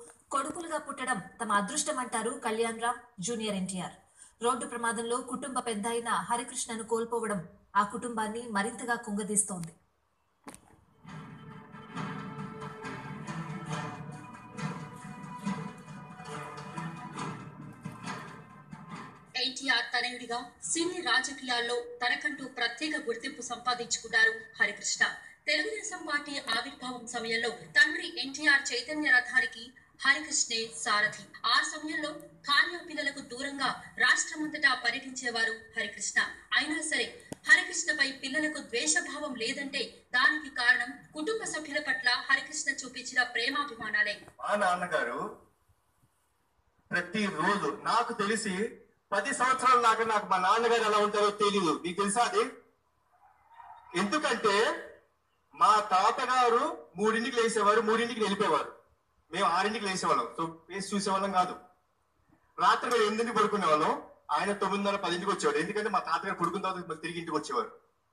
కొడుకులుగా పుట్టడం తమ అదృష్టం అంటారు కళ్యాణ్ రామ్ జూనియర్ ఎన్టీఆర్ రోడ్డు ప్రమాదంలో కుటుంబ పెద్ద అయిన హరికృష్ణను కోల్పోవడం ఆ కుటుంబాన్ని మరింతగా కుంగదీస్తోంది ఎన్టీఆర్ తనయుడిగా సినీ రాజకీయాల్లో తనకంటూ ప్రత్యేక గుర్తింపు సంపాదించుకున్నారు హరికృష్ణ తెలుగుదేశం పార్టీ ఆవిర్భావం సమయంలో తండ్రి ఎన్టీఆర్ చైతన్య రథానికి హరికృష్ణే సారథి ఆ సమయంలో కార్య పిల్లలకు దూరంగా రాష్ట్రమంతటా పర్యటించేవారు హరికృష్ణ అయినా సరే హరికృష్ణపై పిల్లలకు ద్వేషభావం లేదంటే దానికి కారణం కుటుంబ సభ్యుల పట్ల హరికృష్ణ చూపించిన ప్రేమాభిమానాలే మా నాన్నగారు ప్రతిరోజు నాకు తెలిసి పది సంవత్సరాల దాకా నాకు మా నాన్నగారు ఎలా ఉంటారో తెలియదు మీకు తెలుసా అది ఎందుకంటే మా తాతగారు మూడింటికి లేసేవారు మూడింటికి వెళ్ళిపోయేవారు మేము ఆరింటికి లేసేవాళ్ళం సో వేసి చూసేవాళ్ళం కాదు రాత్రి మేము ఎనిమిదింటికి పడుకునే వాళ్ళం ఆయన తొమ్మిదిన్నర పదింటికి వచ్చేవాడు ఎందుకంటే మా తాతగారు పడుకున్న తర్వాత మళ్ళీ తిరిగి ఇంటికి వచ్చేవారు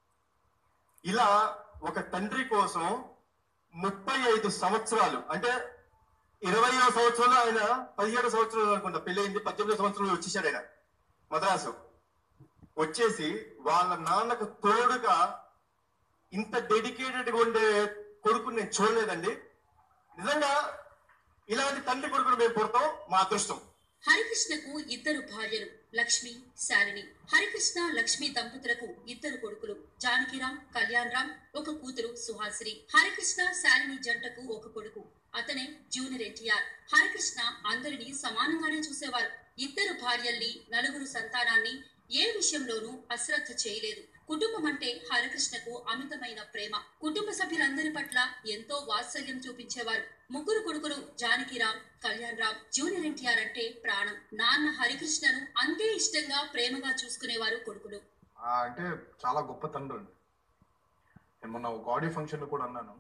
ఇలా ఒక తండ్రి కోసం ముప్పై ఐదు సంవత్సరాలు అంటే ఇరవయో సంవత్సరంలో ఆయన పదిహేడు సంవత్సరాలు అనుకుంటా పెళ్ళయింది పద్దెనిమిదో సంవత్సరంలో వచ్చేసాడు ఆయన మద్రాసు వచ్చేసి వాళ్ళ నాన్నకు తోడుగా ఇంత డెడికేటెడ్ గా ఉండే కొడుకుని నేను చూడలేదండి నిజంగా ఇలాంటి తండ్రి కొడుకును మేము పుడతాం మా అదృష్టం హరికృష్ణకు ఇద్దరు భార్యలు లక్ష్మి శాలిని హరికృష్ణ లక్ష్మి దంపతులకు ఇద్దరు కొడుకులు జానకిరాం కళ్యాణ్ రామ్ ఒక కూతురు సుహాసిని హరికృష్ణ శాలిని జంటకు ఒక కొడుకు అతనే జూనియర్ ఎన్టీఆర్ హరికృష్ణ అందరినీ సమానంగానే చూసేవారు ఇద్దరు భార్యల్ని నలుగురు సంతానాన్ని ఏ విషయంలోనూ అశ్రద్ధ చేయలేదు కుటుంబం అంటే హరికృష్ణకు అమితమైన ప్రేమ కుటుంబ సభ్యులందరి పట్ల ఎంతో వాత్సల్యం చూపించేవారు ముగ్గురు కొడుకులు జానకిరాం కళ్యాణ్ రామ్ జూనియర్ ఎన్టీఆర్ అంటే ప్రాణం నాన్న హరికృష్ణను అంతే ఇష్టంగా ప్రేమగా చూసుకునేవారు కొడుకులు ఆ అంటే చాలా గొప్ప తండ్రి అండి నేను మొన్న ఒక ఆడియో ఫంక్షన్ లో కూడా అన్నాను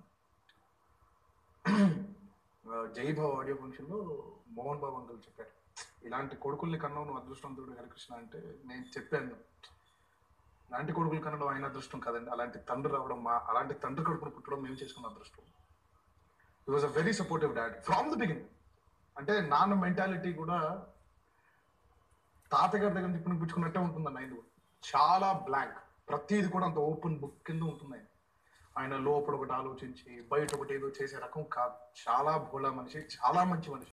ఆ, జై భావ్ ఆడియో ఫంక్షన్ లో మోహన్ బాబు అంకుల్ చెప్పారు ఇలాంటి కొడుకుల్ని కన్నావు నువ్వు అదృష్టవంతుడు హరికృష్ణ అంటే నేను చెప్పాను ఇలాంటి కొడుకులు కనడం ఆయన అదృష్టం కాదండి అలాంటి తండ్రి రావడం మా అలాంటి తండ్రి కొడుకును పుట్టడం మేము చేసుకున్న అదృష్టం it was a very supportive dad from the beginning అంటే నాన్న మెంటాలిటీ కూడా తాతగారి దగ్గర నుంచి పిలిపించుకున్నట్టే ఉంటుందండి ఆయన కూడా. చాలా బ్లాంక్ ప్రతిది కూడా అంత ఓపెన్ బుక్ కింద ఉంటుంది ఆయన ఆయన లోపల ఒకటి ఆలోచించి బయట ఒకటి ఏదో చేసే రకం కాదు చాలా భోళా మనిషి చాలా మంచి మనిషి